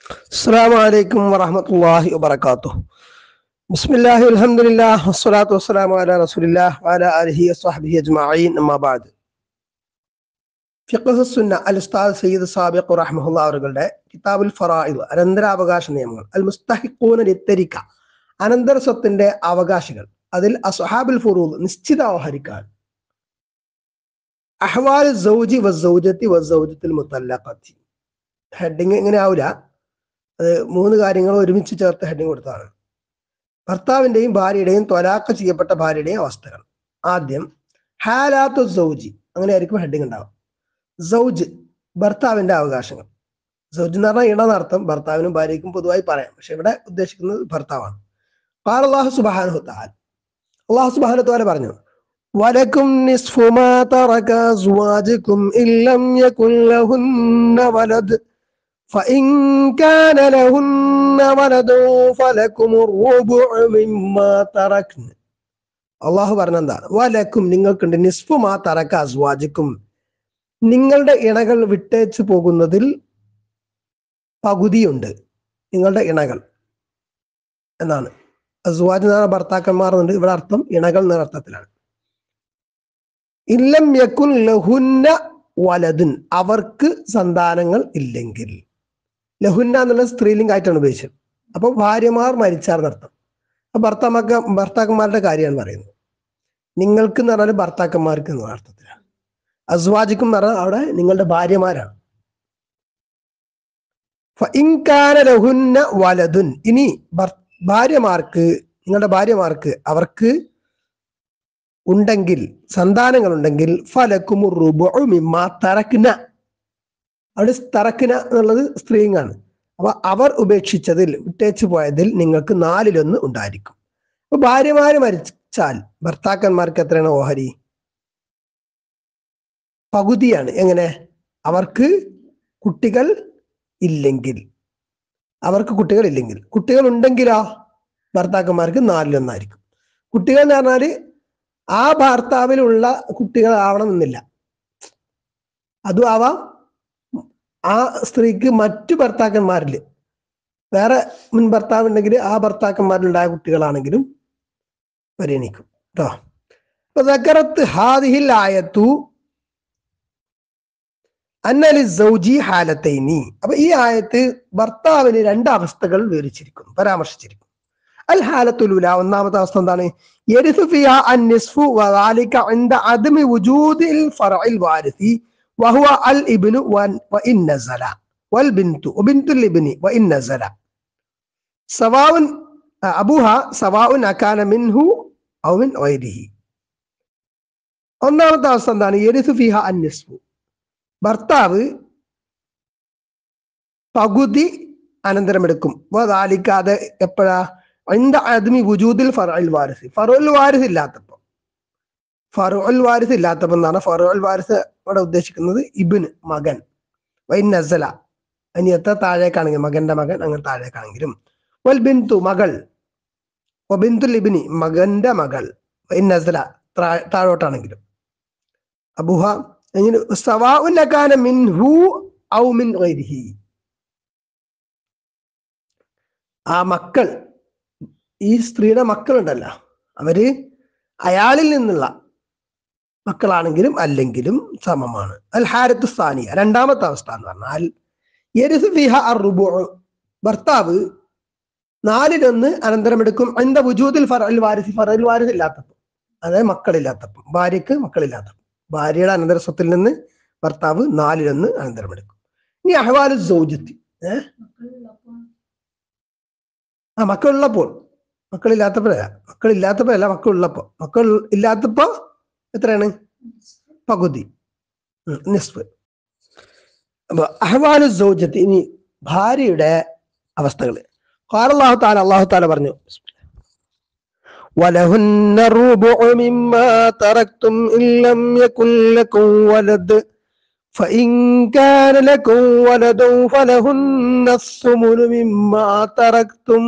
السلام عليكم ورحمة الله وبركاته بسم الله والحمد لله والصلاة والسلام على رسول الله وعلى آله وصحبه أجمعين أما بعد ഫിഖ്ഹ് സുന്ന അൽ ഉസ്താദ് സയ്യിദ് സാബിഖ് റഹ്മഹുല്ല അവരുടെ കിതാബുൽ ഫറായിദ് അനന്തരാവകാശ നിയമങ്ങൾ അൽ മുസ്തഹിഖൂന ലിത്തരിക്ക അനന്തര സ്വത്തിന്റെ അവകാശികൾ അതിൽ അസ്ഹാബുൽ ഫുറൂദ് നിശ്ചിത ഓഹരിക്കാർ അഹ്വാൽ സൗജി വസൗജത്തി വസൗജത്തിൽ മുത്തല്ലഖത്തി ഹെഡിങ് ഇങ്ങനെ ആവില്ല അത് മൂന്ന് കാര്യങ്ങൾ ഒരുമിച്ച് ചേർത്ത് ഹെഡിങ് കൊടുത്തതാണ് ഭർത്താവിന്റെയും ഭാര്യയുടെയും ത്വലാക്ക ചെയ്യപ്പെട്ട ഭാര്യയുടെയും അവസ്ഥകൾ ആദ്യം ഹാലാത്തു സൗജി അങ്ങനെ ആയിരിക്കും ഹെഡിങ് ഉണ്ടാവും സൗജ് ഭർത്താവിന്റെ അവകാശങ്ങൾ സൗജ് എന്ന് പറഞ്ഞാൽ ഇണനർത്ഥം ഭർത്താവിനും ഭാര്യയ്ക്കും പൊതുവായി പറയാം പക്ഷെ ഇവിടെ ഉദ്ദേശിക്കുന്നത് ഭർത്താവാണ് قال അള്ളാഹു സുബാനു താൽ അള്ളാഹു സുബാനു താല പറഞ്ഞു വലക്കും നിസ്ഫു മാ തറക അസ്വാജുക്കും ഇല്ലം യകുൻ ലഹുന്ന വലദ് فإن كان لهن ولد فلكم الربع مما تركن അള്ളാഹു പറഞ്ഞെന്താണ് വലക്കും നിങ്ങൾക്കുണ്ട് നിസ്ഫു മാ തറക്ക അസ്വാജിക്കും നിങ്ങളുടെ ഇണകൾ വിട്ടേച്ചു പോകുന്നതിൽ പകുതിയുണ്ട് നിങ്ങളുടെ ഇണകൾ എന്നാണ് അസ്വാജ് എന്ന് പറഞ്ഞ ഭർത്താക്കന്മാർ എന്നുണ്ട് ഇവിടെ അർത്ഥം ഇണകൾ എന്ന അർത്ഥത്തിലാണ് ഇല്ലം യക്കുൻ ലഹുന്ന വലതുൻ അവർക്ക് സന്താനങ്ങൾ ഇല്ലെങ്കിൽ ലഹുന്ന എന്നുള്ള സ്ത്രീലിംഗായിട്ടാണ് ഉപയോഗിച്ചത് അപ്പൊ ഭാര്യമാർ മരിച്ചാർന്നർത്ഥം അപ്പൊ ഭർത്താമക്ക ഭർത്താക്കന്മാരുടെ കാര്യമാണ് പറയുന്നത് നിങ്ങൾക്ക് എന്ന് പറഞ്ഞാൽ ഭർത്താക്കന്മാർക്ക് എന്ന അർത്ഥത്തിലാണ് അസ്വാജിക്കും എന്ന് പറഞ്ഞാൽ അവിടെ നിങ്ങളുടെ ഭാര്യമാരാണ് ഇൻകാന ലഹുന്ന വലതുൻ ഇനി ഭർ- ഭാര്യമാർക്ക് നിങ്ങളുടെ ഭാര്യമാർക്ക് അവർക്ക് ഉണ്ടെങ്കിൽ സന്താനങ്ങൾ ഉണ്ടെങ്കിൽ ഫലക്കുമു റുബു മിമ്മ തറക്കിന അവിടെ തറക്കിന എന്നുള്ളത് സ്ത്രീങ്ങാണ് അപ്പൊ അവർ ഉപേക്ഷിച്ചതിൽ വിട്ടേച്ചു പോയതിൽ നിങ്ങൾക്ക് നാലിലൊന്ന് ഉണ്ടായിരിക്കും അപ്പൊ ഭാര്യമാര് മരിച്ചാൽ ഭർത്താക്കന്മാർക്ക് എത്രയാണ് ഓഹരി പകുതിയാണ് എങ്ങനെ അവർക്ക് കുട്ടികൾ ഇല്ലെങ്കിൽ അവർക്ക് കുട്ടികൾ ഇല്ലെങ്കിൽ കുട്ടികൾ ഉണ്ടെങ്കിലോ ഭർത്താക്കന്മാർക്ക് നാലിലൊന്നായിരിക്കും കുട്ടികൾ എന്ന് പറഞ്ഞാല് ആ ഭർത്താവിലുള്ള കുട്ടികൾ ആവണമെന്നില്ല അതും ആവാം ആ സ്ത്രീക്ക് മറ്റു ഭർത്താക്കന്മാരിൽ വേറെ മുൻ ഭർത്താവ് ഉണ്ടെങ്കിൽ ആ ഭർത്താക്കന്മാരിലുണ്ടായ കുട്ടികളാണെങ്കിലും പരിഗണിക്കും കേട്ടോ അപ്പൊ ദക്കറത്ത് ഹാദിഹിൽ ആയത്തു അന്നലി സൗജി ഹാലത്തൈനി അപ്പൊ ഈ ആയത്ത് ഭർത്താവിന് രണ്ട് അവസ്ഥകൾ വിവരിച്ചിരിക്കുന്നു പരാമർശിച്ചിരിക്കുന്നു അൽ ഹാലത്തുലുല ഒന്നാമത്തെ അവസ്ഥ എന്താണ് يرث فيها النصف وذلك عند عدم وجود الفرع الوارث وهو الابن وان- وإن نزل والبنت وبنت الابن وإن نزل سواء أبوها سواء أكان منه أو من غيره ഒന്നാമത്തെ അവസ്ഥ എന്താണ് എരിസു ഫിഹ അന്യസ്ഫു ഭർത്താവ് പകുതി അനന്തരമെടുക്കും അതാലിക്കാതെ എപ്പോഴാ അതിന്റെ അദ്മി വുജൂദിൽ ഫറുൽ വാരിസ് ഫറുൽ വാരിസ് ഇല്ലാത്തപ്പോ ഫറുൽ വാരിസ് ഇല്ലാത്തപ്പോ എന്നാണ് ഫറുൽ വാരിസ് ഇവിടെ ഉദ്ദേശിക്കുന്നത് ഇബിന് മകൻ വൈൻ നസല ഇനി എത്ര താഴേക്കാണെങ്കിൽ മകന്റെ മകൻ അങ്ങനെ താഴേക്കാണെങ്കിലും വൽ ബിന്തു മകൾ ബിന്തുൽ ഇബിനി മകന്റെ മകൾ വൈൻ നസല താ- താഴോട്ടാണെങ്കിലും അബുഹ എങ്ങനെ സവാഉൻ മിൻഹു ഔ മിൻ ഗൈരിഹി ആ മക്കൾ ഈ സ്ത്രീയുടെ മക്കളുണ്ടല്ലോ അവര് അയാളിൽ നിന്നുള്ള മക്കളാണെങ്കിലും അല്ലെങ്കിലും സമമാണ് അൽ ഹാരത്ത് സ്ഥാനിയ രണ്ടാമത്തെ അവസ്ഥ എന്ന് പറഞ്ഞാൽ യരിസു ഫിഹ അർറുബു ഭർത്താവ് നാലിലൊന്ന് അനന്തരമെടുക്കും എന്താ വുജൂദിൽ ഫറൽ വാരിസ് ഫറൽ വാരിസ് ഇല്ലാത്തപ്പം അതായത് മക്കളില്ലാത്തപ്പം ഭാര്യക്ക് മക്കളില്ലാത്തപ്പം ഭാര്യയുടെ അനന്തര സ്വത്തിൽ നിന്ന് ഭർത്താവ് നാലിലൊന്ന് അനന്തരമെടുക്കും ഇനി അഹ്വാലു സൗജത്തി ഏഹ് ആ മക്കളുള്ളപ്പോൾ മക്കളില്ലാത്തപ്പോഴല്ല മക്കളില്ലാത്തപ്പോഴല്ല മക്കളുള്ളപ്പോ മക്കൾ ഇല്ലാത്തപ്പോ എത്രയാണ് പകുതി ഉം, നിസ്ഫ് അപ്പൊ അഹ്വാലു സൗജത്ത് ഇനി ഭാര്യയുടെ അവസ്ഥകള് قال الله تعالى الله تعالى പറഞ്ഞു ولهن الربع مما تركتم إن لم يكن لكم ولد فإن كان لكم ولد فلهن الثمن مما تركتم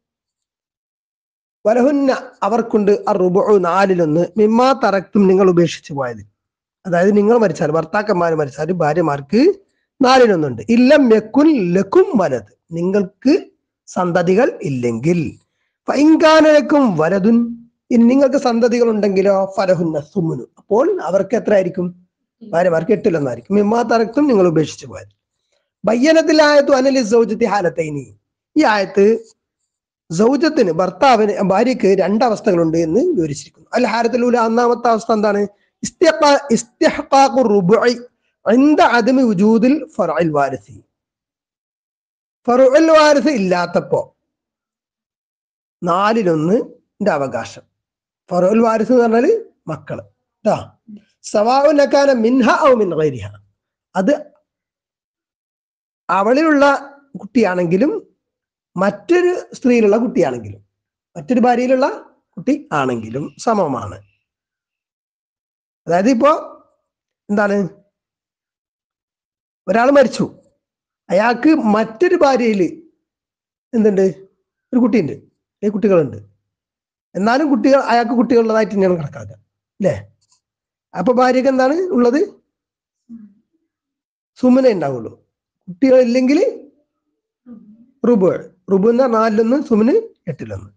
വലഹുന്ന അവർക്കുണ്ട് അറുബു നാലിലൊന്ന് മിമ്മാ തറക്തും നിങ്ങൾ ഉപേക്ഷിച്ചു പോയത് അതായത് നിങ്ങൾ മരിച്ചാൽ ഭർത്താക്കന്മാർ മരിച്ചാൽ ഭാര്യമാർക്ക് നാലിലൊന്നുണ്ട് ഇല്ലം യക്കുൻ ലക്കും വലത് നിങ്ങൾക്ക് സന്തതികൾ ഇല്ലെങ്കിൽ ഫൈങ്കാനക്കും വലതുൻ ഇനി നിങ്ങൾക്ക് സന്തതികൾ ഉണ്ടെങ്കിലോ ഫലഹുന്ന സുമുനു അപ്പോൾ അവർക്ക് എത്ര ആയിരിക്കും ഭാര്യമാർക്ക് എട്ടിലൊന്നായിരിക്കും മിമ്മാ തറക്തും നിങ്ങൾ ഉപേക്ഷിച്ചു പോയത് ബയ്യനത്തിലായത്തു അനലി സൗജത്തി ഹാലത്തൈനി ഈ ആയത്ത് സൗജത്തിന് ഭർത്താവിന് ഭാര്യക്ക് രണ്ടവസ്ഥകളുണ്ട് എന്ന് വിവരിച്ചിരിക്കുന്നു അൽ ഹാരത്തിലൂടെ ഒന്നാമത്തെ അവസ്ഥ എന്താണ് ഇസ്തിഹ്ഖാ- ഇസ്തിഹ്ഖാഖു റുബുഇ عند عدم وجود الفرع الوارثي ഫറുൽ വാരിസ് ഇല്ലാത്തപ്പോ നാലിലൊന്നിന്റെ അവകാശം ഫറുൽ വാരിസ് എന്ന് പറഞ്ഞാല് മക്കള് കേട്ടാ സവാഉനക്കാന മിൻഹ ഔ മിൻ ഗൈരിഹ അത് അവളിലുള്ള കുട്ടിയാണെങ്കിലും മറ്റൊരു സ്ത്രീയിലുള്ള കുട്ടിയാണെങ്കിലും മറ്റൊരു ഭാര്യയിലുള്ള കുട്ടി ആണെങ്കിലും സമമാണ് അതായത് ഇപ്പോ എന്താണ് ഒരാൾ മരിച്ചു അയാൾക്ക് മറ്റൊരു ഭാര്യയില് എന്തുണ്ട് ഒരു കുട്ടിയുണ്ട് ഈ കുട്ടികളുണ്ട് എന്നാലും കുട്ടികൾ അയാൾക്ക് കുട്ടികളുള്ളതായിട്ട് തന്നെയാണ് കണക്കാക്കുക അല്ലേ അപ്പൊ ഭാര്യക്ക് എന്താണ് ഉള്ളത് സുമന ഉണ്ടാവുള്ളൂ കുട്ടികളില്ലെങ്കിൽ റുബു റുബു എന്ന നാലിലൊന്ന് സുമന് എട്ടിലൊന്ന്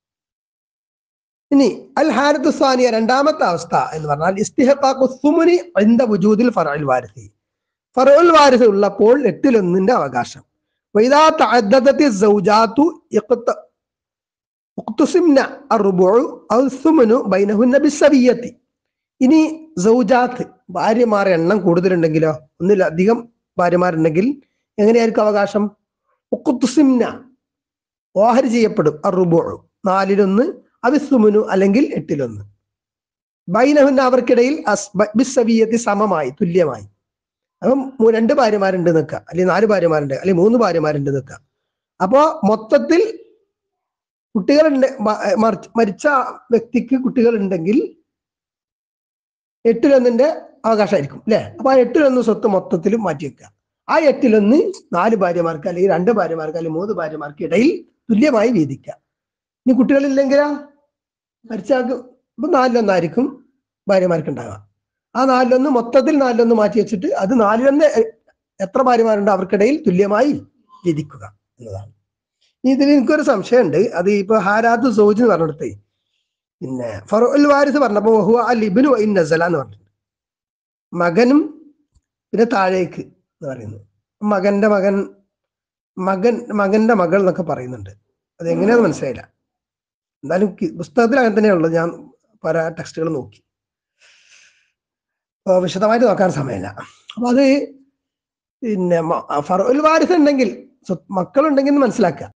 ഇനി അൽ ഹാരത്ത് സാനിയ രണ്ടാമത്തെ അവസ്ഥ എന്ന് പറഞ്ഞാൽ ഇസ്തിഹഖാഖു സുമുനി ഇന്ദ വുജൂദിൽ ഫറഉൽ വാരിസി ഫറഉൽ വാരിസ് ഉള്ളപ്പോൾ എട്ടിലൊന്നിന്റെ അവകാശം വൈദാ തഅദ്ദദത്തി സൗജാതു ഇഖ്ത ഉഖ്തുസിംന അർബുഉ ഔ സുമുനു ബൈനഹുന്ന ബിസ്സവിയത്തി ഇനി സൗജാത്ത് ഭാര്യമാരെ എണ്ണം കൂടുതലുണ്ടെങ്കിലോ ഒന്നിലധികം ഭാര്യമാരുണ്ടെങ്കിൽ എങ്ങനെയായിരിക്കും അവകാശം ഉഖ്തുസിംന ഓഹരി ചെയ്യപ്പെടും അറുബുഉ നാലിലൊന്ന് അവിസുമുനു അല്ലെങ്കിൽ എട്ടിലൊന്ന് ബൈനഹുന്ന അവർക്കിടയിൽ അസ്- ബ- ബിസ്സവിയത്തി സമമായി തുല്യമായി അപ്പം മൂ- രണ്ട് ഭാര്യമാരുണ്ട് നിൽക്കുക അല്ലെങ്കിൽ നാല് ഭാര്യമാരുണ്ട് അല്ലെങ്കിൽ മൂന്ന് ഭാര്യമാരുണ്ട് നിൽക്കുക അപ്പോ മൊത്തത്തിൽ കുട്ടികളുണ്ട് മ- മറിച്ച് മരിച്ച വ്യക്തിക്ക് കുട്ടികൾ ഉണ്ടെങ്കിൽ എട്ടിലൊന്നിന്റെ അവകാശമായിരിക്കും അല്ലെ അപ്പൊ ആ എട്ടിലൊന്ന് സ്വത്ത് മൊത്തത്തിൽ മാറ്റി വെക്കുക ആ എട്ടിലൊന്ന് നാല് ഭാര്യമാർക്ക് അല്ലെങ്കിൽ രണ്ട് ഭാര്യമാർക്ക് അല്ലെങ്കിൽ മൂന്ന് ഭാര്യമാർക്ക് ഇടയിൽ തുല്യമായി വീതിക്കുക ഇനി കുട്ടികളില്ലെങ്കിലാ മരിച്ച ആൾക്ക് ഇപ്പൊ നാലിലൊന്നായിരിക്കും ഭാര്യമാർക്ക് ഉണ്ടാവുക ആ നാലിലൊന്ന് മൊത്തത്തിൽ നാലിലൊന്ന് മാറ്റി വെച്ചിട്ട് അത് നാലിലൊന്ന് എ- എത്ര ഭാര്യമാരുണ്ട് അവർക്കിടയിൽ തുല്യമായി വിധിക്കുക എന്നതാണ് ഇതിൽ എനിക്കൊരു സംശയമുണ്ട് അത് ഇപ്പൊ ഹാരാത്ത് സോജ് എന്ന് പറഞ്ഞിടത്തേ പിന്നെ ഫറുൽ വാരിസ് പറഞ്ഞപ്പോ വഹുവ അൽ ഇബ്നു വൈൻ നസല എന്ന് പറഞ്ഞിട്ടുണ്ട് മകനും പിന്നെ താഴേക്ക് എന്ന് പറയുന്നത് മകന്റെ മകൻ മകൻ മകന്റെ മകൾ എന്നൊക്കെ പറയുന്നുണ്ട് അത് എങ്ങനെയാന്ന് മനസ്സിലായില്ല എന്തായാലും കി- പുസ്തകത്തിൽ അങ്ങനെ തന്നെയുള്ളത് ഞാൻ പല ടെക്സ്റ്റുകൾ നോക്കി അപ്പൊ വിശദമായിട്ട് നോക്കാൻ സമയമില്ല അപ്പൊ അത് പിന്നെ മ- ഫറുൽ വാരിസ് ഉണ്ടെങ്കിൽ സ്വ- മക്കളുണ്ടെങ്കിൽ എന്ന് മനസ്സിലാക്കുക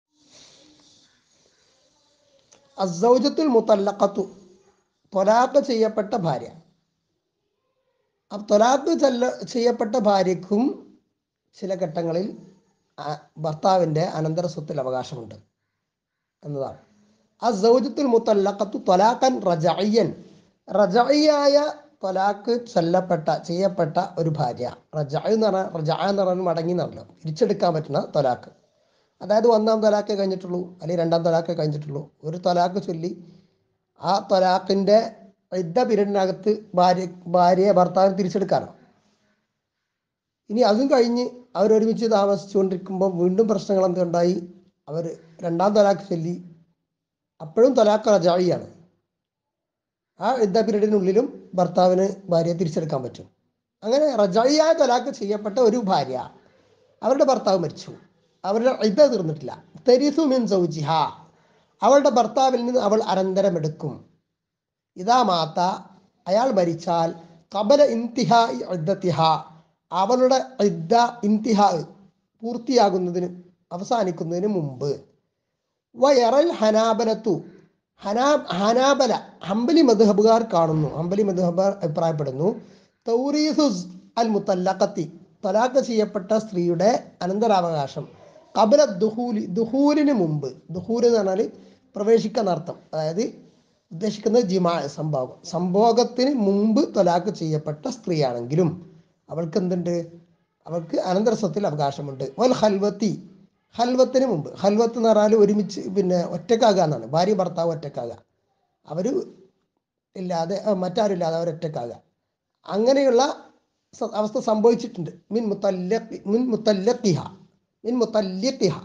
അസൗജത്തുൽ മുത്തല്ലഖത്തു തൊലാഖ് ചെയ്യപ്പെട്ട ഭാര്യ ആ തൊലാഖ് ചെല്ല ചെയ്യപ്പെട്ട ഭാര്യക്കും ചില ഘട്ടങ്ങളിൽ ആ ഭർത്താവിന്റെ അനന്തര സ്വത്തിൽ അവകാശമുണ്ട് എന്നതാണ് ആ സൗജത്തുൽ മുത്തല്ലഖത്തു തൊലാഖൻ റജഅയ്യൻ റജഅയ്യായ തൊലാഖ് ചൊല്ലപ്പെട്ട ചെയ്യപ്പെട്ട ഒരു ഭാര്യ റജ എന്ന് പറഞ്ഞാൽ റജ എന്ന് പറഞ്ഞാൽ മടങ്ങി എന്നല്ലോ തിരിച്ചെടുക്കാൻ പറ്റുന്ന തൊലാഖ് അതായത് ഒന്നാം തൊലാക്കേ കഴിഞ്ഞിട്ടുള്ളൂ അല്ലെങ്കിൽ രണ്ടാം തൊലാക്കേ കഴിഞ്ഞിട്ടുള്ളൂ ഒരു തൊലാക്ക് ചൊല്ലി ആ തൊലാഖിന്റെ യുദ്ധ പീരീഡിനകത്ത് ഭാര്യ ഭാര്യയെ ഭർത്താവിന് തിരിച്ചെടുക്കാനോ ഇനി അതും കഴിഞ്ഞ് അവരൊരുമിച്ച് താമസിച്ചുകൊണ്ടിരിക്കുമ്പോൾ വീണ്ടും പ്രശ്നങ്ങൾ എന്തുണ്ടായി അവർ രണ്ടാം തൊലാക്ക് ചൊല്ലി അപ്പോഴും തൊലാക്ക് റജായിയാണ് ആ യുദ്ധ പീരീഡിനുള്ളിലും ഭർത്താവിന് ഭാര്യയെ തിരിച്ചെടുക്കാൻ പറ്റും അങ്ങനെ റജായിയായ തൊലാക്ക് ചെയ്യപ്പെട്ട ഒരു ഭാര്യ അവരുടെ ഭർത്താവ് മരിച്ചു അവരുടെ ഇത് തീർന്നിട്ടില്ല തെരിസു മിൻ സൗജിഹ അവളുടെ ഭർത്താവിൽ നിന്ന് അവൾ അനന്തരം എടുക്കും ഇതാ മാത്ത അയാൾ മരിച്ചാൽ കബല ഇന്തിഹ ഇദ്ദത്തിഹ അവളുടെ ഇദ്ദ ഇന്തിഹ പൂർത്തിയാകുന്നതിന് അവസാനിക്കുന്നതിന് മുമ്പ് വയറൽ ഹനാബലത്തു ഹനാ ഹനാബല ഹംബലി മധുഹബുകാർ കാണുന്നു ഹംബലി മധുഹബാർ അഭിപ്രായപ്പെടുന്നു തൗറീസുസ് അൽ മുത്തല്ലഖത്തി തലാഖ് ചെയ്യപ്പെട്ട സ്ത്രീയുടെ അനന്തരാവകാശം കബല ദുഹൂലി ദുഹൂലിന് മുമ്പ് ദുഹൂൽ എന്ന് പറഞ്ഞാൽ പ്രവേശിക്കുന്ന അർത്ഥം അതായത് ഉദ്ദേശിക്കുന്നത് ജിമാ സംഭോഗം സംഭോഗത്തിന് മുമ്പ് തൊലാക്ക് ചെയ്യപ്പെട്ട സ്ത്രീയാണെങ്കിലും അവൾക്ക് എന്തുണ്ട് അവൾക്ക് അനന്തര സ്വത്തിൽ അവകാശമുണ്ട് വൽ ഹൽവത്തി ഹൽവത്തിന് മുമ്പ് ഹൽവത്ത് എന്ന് പറഞ്ഞാൽ ഒരുമിച്ച് പിന്നെ ഒറ്റക്കാകുക എന്നാണ് ഭാര്യ ഭർത്താവ് ഒറ്റക്കാകുക അവര് ഇല്ലാതെ അഹ് മറ്റാരും ഇല്ലാതെ അവർ ഒറ്റക്കാകുക അങ്ങനെയുള്ള സ- അവസ്ഥ സംഭവിച്ചിട്ടുണ്ട് മിൻ മുത്തല്ലഖി മിൻ മുത്തല്ലഖിഹ മിൻ മുത്തല്ലിഖിഹ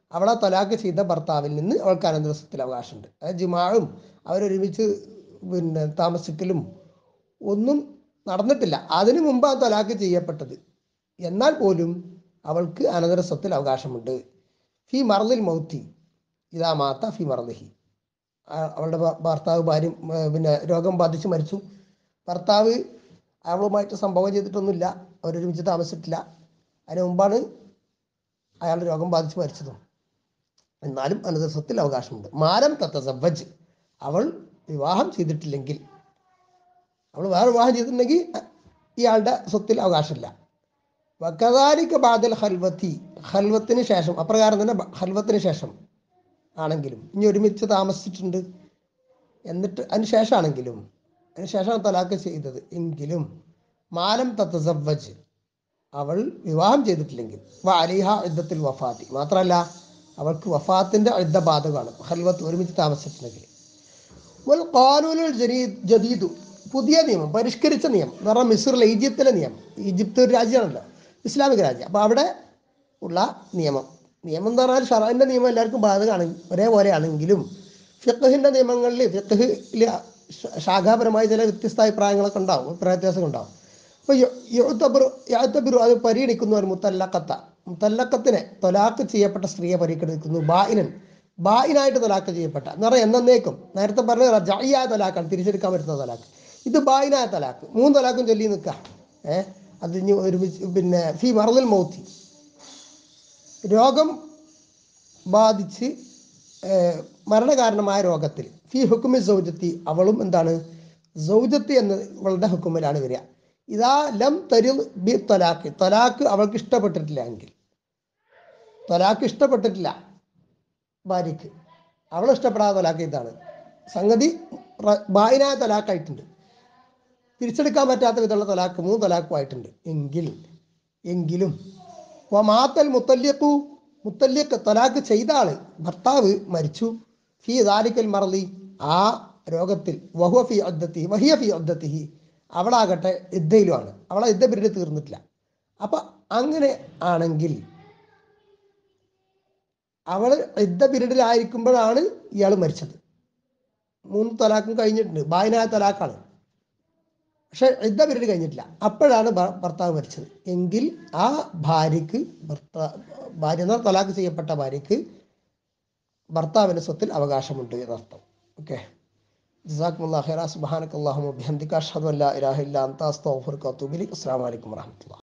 അവളെ തലാക്ക് ചെയ്ത ഭർത്താവിൽ നിന്ന് അവൾക്ക് അനന്തര സ്വത്തിൽ അവകാശമുണ്ട് അതായത് ജിമാഴും അവരൊരുമിച്ച് പിന്നെ താമസിക്കലും ഒന്നും നടന്നിട്ടില്ല അതിനു മുമ്പാണ് തലാക്ക് ചെയ്യപ്പെട്ടത് എന്നാൽ പോലും അവൾക്ക് അനന്തര സ്വത്തിൽ അവകാശമുണ്ട് ഫി മറലിൽ മൗത്തി ഇതാ മാത്ത ഫി മറലിഹി ആ- അവളുടെ ഭ- ഭർത്താവ് ഭാര്യ ഉം, പിന്നെ രോഗം ബാധിച്ച് മരിച്ചു ഭർത്താവ് അവളുമായിട്ട് സംഭവം ചെയ്തിട്ടൊന്നുമില്ല അവരൊരുമിച്ച് താമസിച്ചിട്ടില്ല അതിന് മുമ്പാണ് അയാൾ രോഗം ബാധിച്ച് മരിച്ചതും എന്നാലും അനന്തര സ്വത്തിൽ അവകാശമുണ്ട് മാരം തത്തസവജ് അവൾ വിവാഹം ചെയ്തിട്ടില്ലെങ്കിൽ അവൾ വേറെ വിവാഹം ചെയ്തിട്ടുണ്ടെങ്കിൽ ഇയാളുടെ സ്വത്തിൽ അവകാശമില്ല വക്കതാലിക്ക് ബാദൽ ഹൽവത്തി ഹൽവത്തിന് ശേഷം അപ്രകാരം തന്നെ ബ- ഹൽവത്തിന് ശേഷം ആണെങ്കിലും ഇനി ഒരുമിച്ച് താമസിച്ചിട്ടുണ്ട് എന്നിട്ട് അതിന് ശേഷമാണെങ്കിലും അതിന് ശേഷമാണ് തലാക്ക് ചെയ്തത് എങ്കിലും മാലം തത്തസവജ് അവൾ വിവാഹം ചെയ്തിട്ടില്ലെങ്കിൽ വ അലിഹ യുദ്ധത്തിൽ വഫാത്തി മാത്രമല്ല അവൾക്ക് വഫാത്തിന്റെ യുദ്ധ ബാധകമാണ് ഹൽവത്ത് ഒരുമിച്ച് താമസിച്ചിട്ടുണ്ടെങ്കിൽ വൽ ഖാനൂനുൽ ജനീ- ജദീദു പുതിയ നിയമം പരിഷ്കരിച്ച നിയമം എന്ന് പറഞ്ഞാൽ മിസ്രിലെ ഈജിപ്തിലെ നിയമം ഈജിപ്ത് ഒരു രാജ്യമാണല്ലോ ഇസ്ലാമിക രാജ്യം അപ്പോൾ അവിടെ ഉള്ള നിയമം നിയമം എന്ന് പറഞ്ഞാൽ ഷറാൻ്റെ നിയമം എല്ലാവർക്കും ബാധകമാണ് ഒരേപോലെയാണെങ്കിലും ഫിഖഹിൻ്റെ നിയമങ്ങളിൽ ഫിഖഹിൽ ശാഖാപരമായ ചില വ്യത്യസ്ത അഭിപ്രായങ്ങളൊക്കെ ഉണ്ടാവും അഭിപ്രായ വ്യത്യാസം ഉണ്ടാവും അപ്പോൾ യാത്തബിറു അത് പരിഗണിക്കുന്നു ഒരു മുത്തല്ലക്കത്ത മുത്തല്ലക്കത്തിനെ തൊലാക്ക് ചെയ്യപ്പെട്ട സ്ത്രീയെ പരിഗണിക്കുന്നു ബായിനൻ ബായിനായിട്ട് തൊലാക്ക് ചെയ്യപ്പെട്ട എന്ന് പറഞ്ഞാൽ എന്നേക്കും നേരത്തെ പറഞ്ഞ റജായ തൊലാക്കാണ് തിരിച്ചെടുക്കാൻ പറ്റുന്ന തൊലാക്ക് ഇത് ബായിനായ തൊലാക്ക് മൂന്ന് തൊലാക്കും ചൊല്ലി നിൽക്കുക ഏഹ് അത് ഇനി ഒരുമിച്ച് പിന്നെ ഫി മറന്നൽ മൗത്തി രോഗം ബാധിച്ച് ഏഹ്, മരണകാരണമായ രോഗത്തിൽ ഫി ഹുക്കുമി സൗജത്തി അവളും എന്താണ് സൗജത്തി എന്ന ഇവളുടെ ഹുക്കുമിലാണ് വരിക ഇതാ ലം തരിൽ ബി തൊലാക്ക് തൊലാക്ക് അവൾക്ക് ഇഷ്ടപ്പെട്ടിട്ടില്ല എങ്കിൽ തൊലാക്ക് ഇഷ്ടപ്പെട്ടിട്ടില്ല ഭാര്യയ്ക്ക് അവൾ ഇഷ്ടപ്പെടാതെ തൊലാക്ക് ഇതാണ് സംഗതി റ- ബായിനായ തൊലാക്കായിട്ടുണ്ട് തിരിച്ചെടുക്കാൻ പറ്റാത്ത വിധമുള്ള തൊലാക്ക് മൂന്ന് തൊലാക്കും ആയിട്ടുണ്ട് എങ്കിൽ എങ്കിലും മാത്തൽ മുത്തല്യക്കു മുത്തല്യക്ക് തൊലാക്ക് ചെയ്ത ആള് ഭർത്താവ് മരിച്ചു ഫി ദാലിക്കൽ മറലി ആ രോഗത്തിൽ വഹുവ ഫി അദ്ദത്തി വഹിയ ഫി അദ്ദത്തിഹി അവളാകട്ടെ യുദ്ധയിലുമാണ് അവളെ യുദ്ധ പീരീഡ് തീർന്നിട്ടില്ല അപ്പൊ അങ്ങനെ ആണെങ്കിൽ അവൾ യുദ്ധ പീരീഡിലായിരിക്കുമ്പോഴാണ് ഇയാൾ മരിച്ചത് മൂന്ന് തലാക്കും കഴിഞ്ഞിട്ടുണ്ട് ബായനായ തലാക്കാണ് പക്ഷെ യുദ്ധ പീരീഡ് കഴിഞ്ഞിട്ടില്ല അപ്പോഴാണ് ഭ- ഭർത്താവ് മരിച്ചത് എങ്കിൽ ആ ഭാര്യയ്ക്ക് ഭർത്താ ഭാര്യ എന്നാൽ തലാക്ക് ചെയ്യപ്പെട്ട ഭാര്യയ്ക്ക് ഭർത്താവിൻ്റെ സ്വത്തിൽ അവകാശമുണ്ട് എന്നർത്ഥം ഓക്കെ ജസാഖുല്ലാ ഖൈറ സുബ്ഹാനക അല്ലാഹുമ്മ ബിഹംദിക അഷ്ഹദു അല്ലാ ഇലാഹ ഇല്ല അൻത അസ്തഗ്ഫിറുക വഅത്തൂബു ഇലൈക് അസ്സലാമു അലൈക്കും വറഹ്മത്തുള്ളാഹി